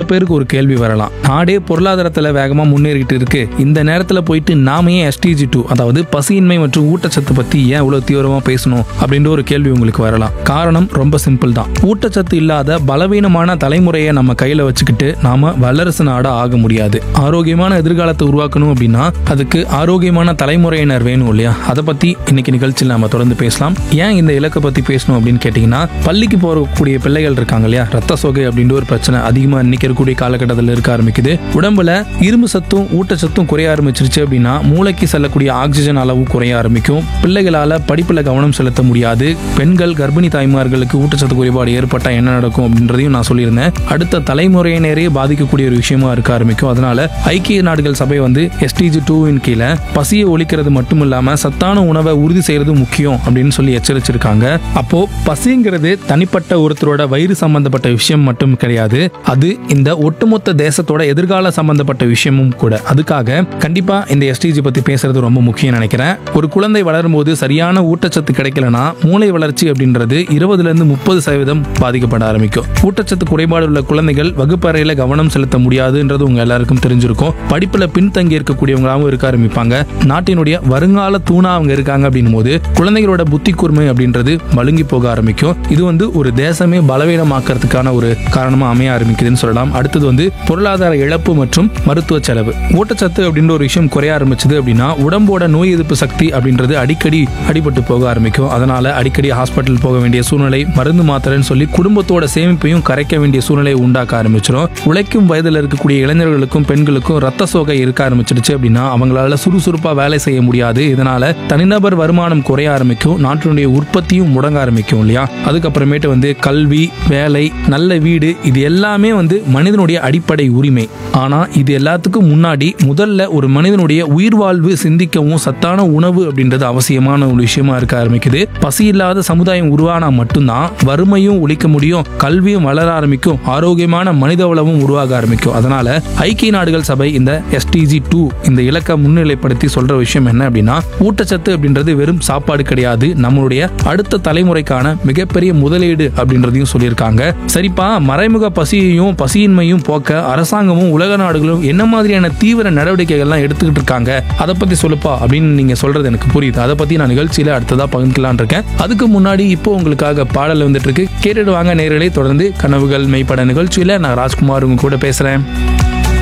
பேருக்கு ஒரு கேள்வி வரலாம் நாடே பொருளாதாரத்துல வேகமா முன்னேறிட்டு இருக்கு இந்த நேரத்துல போயிட்டு நாம ஏன் எஸ்டிஜி டூ அதாவது பசியின்மை மற்றும் ஊட்டச்சத்து பத்தி ஏன் இவ்வளவு தீவிரமா பேசணும் அப்படின்ற ஒரு கேள்வி உங்களுக்கு வரலாம் காரணம் ரொம்ப சிம்பிள் தான் ஊட்டச்சத்து இல்லாத பலவீனமான தலைமுறையை நம்ம கையில வச்சுக்கிட்டு நாம வல்லரசு நாடா ஆக முடியாது ஆரோக்கியமான எதிர்காலத்தை உருவாக்கணும் அப்படின்னா அதுக்கு ஆரோக்கியமான தலைமுறையினர் வேணும் இல்லையா அதை பத்தி இன்னைக்கு நிகழ்ச்சியில் நாம தொடர்ந்து பேசலாம் ஏன் இந்த இலக்கை பத்தி பேசணும் அப்படின்னு கேட்டீங்கன்னா பள்ளிக்கு போகக்கூடிய பிள்ளைகள் இருக்காங்க இல்லையா ரத்த சோகை அப்படின்ற ஒரு பிரச்சனை அதிகமா இன்னைக்கு இருக்கக்கூடிய காலகட்டத்தில் இருக்க ஆரம்பிக்குது உடம்புல இரும்பு சத்தும் ஊட்டச்சத்தும் குறைய ஆரம்பிச்சிருச்சு அப்படின்னா மூளைக்கு செல்லக்கூடிய ஆக்சிஜன் அளவு குறைய ஆரம்பிக்கும் பிள்ளைகளால படிப்புல கவனம் செலுத்த முடியாது பெண்கள் கர்ப்பிணி தாய்மார்களுக்கு ஊட்டச்சத்து குறைபாடு ஏற்பட்டா என்ன நடக்கும் அப்படின்றதையும் நான் சொல்லியிருந்தேன் அடுத்த தலைமுறையினரே பாதிக்கக்கூடிய ஒரு விஷயமா இருக்க ஆரம்பிக்கும் அதனால ஐக்கிய நாடுகள் சபை வந்து எஸ்டிஜி டூவின் கீழே பசியை ஒழிக்கிறது மட்டும் இல்லாம சத்தான உணவை உறுதி செய்யறது முக்கியம் அப்படின்னு சொல்லி எச்சரிச்சிருக்காங்க அப்போ பசிங்கிறது தனிப்பட்ட ஒருத்தரோட வயிறு சம்பந்தப்பட்ட விஷயம் மட்டும் கிடையாது அது இந்த ஒட்டுமொத்த தேசத்தோட எதிர்கால சம்பந்தப்பட்ட விஷயமும் கூட அதுக்காக கண்டிப்பா இந்த எஸ்டிஜி பத்தி பேசுறது ரொம்ப முக்கியம் நினைக்கிறேன் ஒரு குழந்தை வளரும் போது சரியான ஊட்டச்சத்து கிடைக்கலனா மூளை வளர்ச்சி அப்படின்றது இருபதுல இருந்து முப்பது சதவீதம் பாதிக்கப்பட ஆரம்பிக்கும் ஊட்டச்சத்து குறைபாடு உள்ள குழந்தைகள் வகுப்பறையில கவனம் செலுத்த முடியாதுன்றது உங்க எல்லாருக்கும் தெரிஞ்சிருக்கும் படிப்புல பின்தங்கி இருக்கக்கூடியவங்களாகவும் இருக்க ஆரம்பிப்பாங்க நாட்டினுடைய வருங்கால தூணா அவங்க இருக்காங்க அப்படின்னும் போது குழந்தைகளோட புத்தி கூர்மை அப்படின்றது மழுங்கி போக ஆரம்பிக்கும் இது வந்து ஒரு தேசமே பலவீனமாக்கிறதுக்கான ஒரு காரணமா அமைய ஆரம்பிக்குதுன்னு சொல்லலாம் அடுத்தது வந்து பொருளாதார இழப்பு மற்றும் மருத்துவ செலவு ஊட்டச்சத்து அப்படின்ற ஒரு விஷயம் குறைய ஆரம்பிச்சது அப்படின்னா உடம்போட நோய் எதிர்ப்பு சக்தி அப்படின்றது அடிக்கடி அடிபட்டு போக ஆரம்பிக்கும் அதனால அடிக்கடி ஹாஸ்பிட்டல் போக வேண்டிய சூழ்நிலை மருந்து மாத்திரைன்னு சொல்லி குடும்பத்தோட சேமிப்பையும் கரைக்க வேண்டிய சூழ்நிலையை உண்டாக்க ஆரம்பிச்சிடும் உழைக்கும் வயதில் இருக்கக்கூடிய இளைஞர்களுக்கும் பெண்களுக்கும் ரத்த சோகை இருக்க ஆரம்பிச்சிடுச்சு அப்படின்னா அவங்களால சுறுசுறுப்பா வேலை செய்ய முடியாது இதனால தனிநபர் வருமானம் குறைய ஆரம்பிக்கும் நாட்டினுடைய உற்பத்தியும் முடங்க ஆரம்பிக்கும் இல்லையா அதுக்கப்புறமேட்டு வந்து கல்வி வேலை நல்ல வீடு இது எல்லாமே வந்து மனிதனுடைய அடிப்படை உரிமை ஆனா இது எல்லாத்துக்கும் முன்னாடி முதல்ல ஒரு மனிதனுடைய உயிர் வாழ்வு சிந்திக்கவும் சத்தான உணவு அப்படின்றது அவசியமான ஒரு விஷயமா இருக்க ஆரம்பிக்குது பசி இல்லாத சமுதாயம் உருவானா மட்டும்தான் வறுமையும் ஒழிக்க முடியும் கல்வியும் வளர ஆரம்பிக்கும் ஆரோக்கியமான மனித வளமும் உருவாக ஆரம்பிக்கும் அதனால ஐக்கிய நாடுகள் சபை இந்த எஸ்டிஜி டூ இந்த இலக்கை முன்னிலைப்படுத்தி சொல்ற விஷயம் என்ன அப்படின்னா ஊட்டச்சத்து அப்படின்றது வெறும் சாப்பாடு கிடையாது நம்மளுடைய அடுத்த தலைமுறைக்கான மிகப்பெரிய முதலீடு அப்படின்றதையும் சொல்லியிருக்காங்க சரிப்பா மறைமுக பசியையும் பசியின்மையும் போக்க அரசாங்கமும் உலக நாடுகளும் என்ன மாதிரியான தீவிர நடவடிக்கைகள்லாம் எடுத்துக்கிட்டு இருக்காங்க அதை பத்தி சொல்லுப்பா அப்படின்னு நீங்க சொல்றது எனக்கு புரியுது அதை பத்தி நான் நிகழ்ச்சியில அடுத்ததா பகிர்ந்துக்கலாம்னு இருக்கேன் அதுக்கு முன்னாடி இப்போ உங்களுக்காக பாடல் வந்துட்டு இருக்கு கேட்டுட்டு வாங்க நேரலை தொடர்ந்து கனவுகள் மெய்ப்பட நிகழ்ச்சியில நான் ராஜ்குமார் உங்க கூட பேசுறேன்